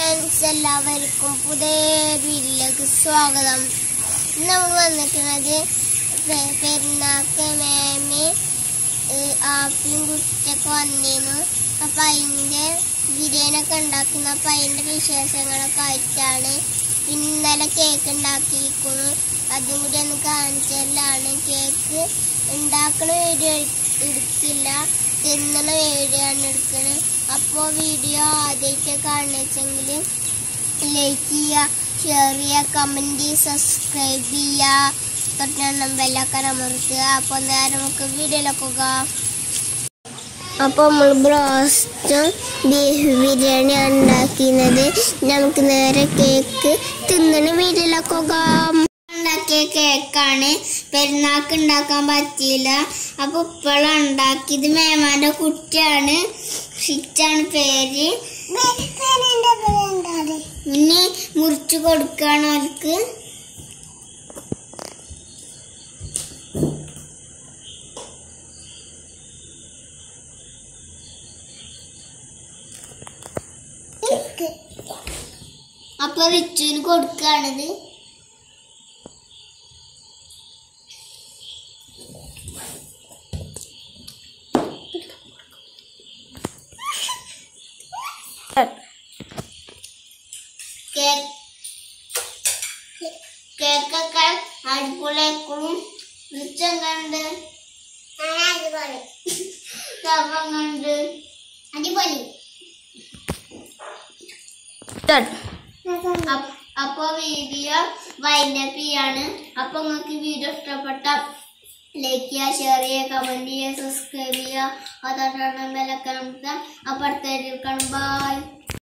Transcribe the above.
friends എല്ലാവർക്കും പുതിയ വീട്ടിലേക്ക് സ്വാഗതം ഇന്ന് നമ്മൾ വന്നിട്ടുള്ളത് പെ- പെരുന്നാക്ക് മേമി ആപ്പിയും കുറ്റൊക്കെ വന്നിരുന്നു അപ്പം അതിൻ്റെ ബിരിയാണിയൊക്കെ ഉണ്ടാക്കുന്ന അപ്പം അതിൻ്റെ വിശേഷങ്ങളൊക്കെ ആയിട്ടാണ് ഇന്നലെ കേക്ക് ഉണ്ടാക്കിയിരിക്കുന്നു അതും കൂടി ഒന്ന് കാണിച്ചതാണ് കേക്ക് ഉണ്ടാക്കുന്ന വീഡിയോ എടുക്കില്ല തിന്നണ വീഡിയോ ആണ് എടുക്കുന്നത് അപ്പോൾ വീഡിയോ ആദ്യമായിട്ട് കാണുന്നെങ്കിൽ ലൈക്ക് ചെയ്യുക ഷെയർ ചെയ്യുക കമൻറ്റ് ചെയ്യുക സബ്സ്ക്രൈബ് ചെയ്യുക തൊട്ടെണ്ണം ബെല്ലൊക്കെ അമർത്തുക അപ്പോൾ നേരെ നമുക്ക് വീഡിയോയിലൊക്കെ പോകാം അപ്പോൾ നമ്മൾ ബ്രോസ്റ്റും ബീഫ് ബിരിയാണിയാണ് ഉണ്ടാക്കുന്നത് നമുക്ക് നേരെ കേക്ക് തിന്നണ വീട്ടിലൊക്കെ പോകാം ഉണ്ടാക്കിയ കേക്കാണ് പെരുന്നാൾക്ക് ഉണ്ടാക്കാൻ പറ്റിയില്ല അപ്പൊ ഇപ്പോഴാണ് ഉണ്ടാക്കിയത് മേമാന്റെ കുട്ടിയാണ് ഷിറ്റാണ് പേര് ഇനി മുറിച്ചു കൊടുക്കാണ് അവർക്ക് അപ്പൊ റിച്ചുവിന് കൊടുക്കാണിത് കേക്ക് കേക്കൊക്കെ അടിപൊളിയാക്കും റിച്ച് എങ്ങണ്ട് കണ്ട് അടിപൊളി അപ്പ് അപ്പൊ വീഡിയോ വൈൻഡപ്പ് ചെയ്യാണ് അപ്പൊ നിങ്ങൾക്ക് വീഡിയോ ഇഷ്ടപ്പെട്ട ലൈക്ക് ചെയ്യുക ഷെയർ ചെയ്യുക കമന്റ് ചെയ്യുക സബ്സ്ക്രൈബ് ചെയ്യുക അതോടൊപ്പം ബെല്ലൊക്കെ നമുക്ക് അപ്പൊ അടുത്ത വീഡിയോ കാണും ബൈ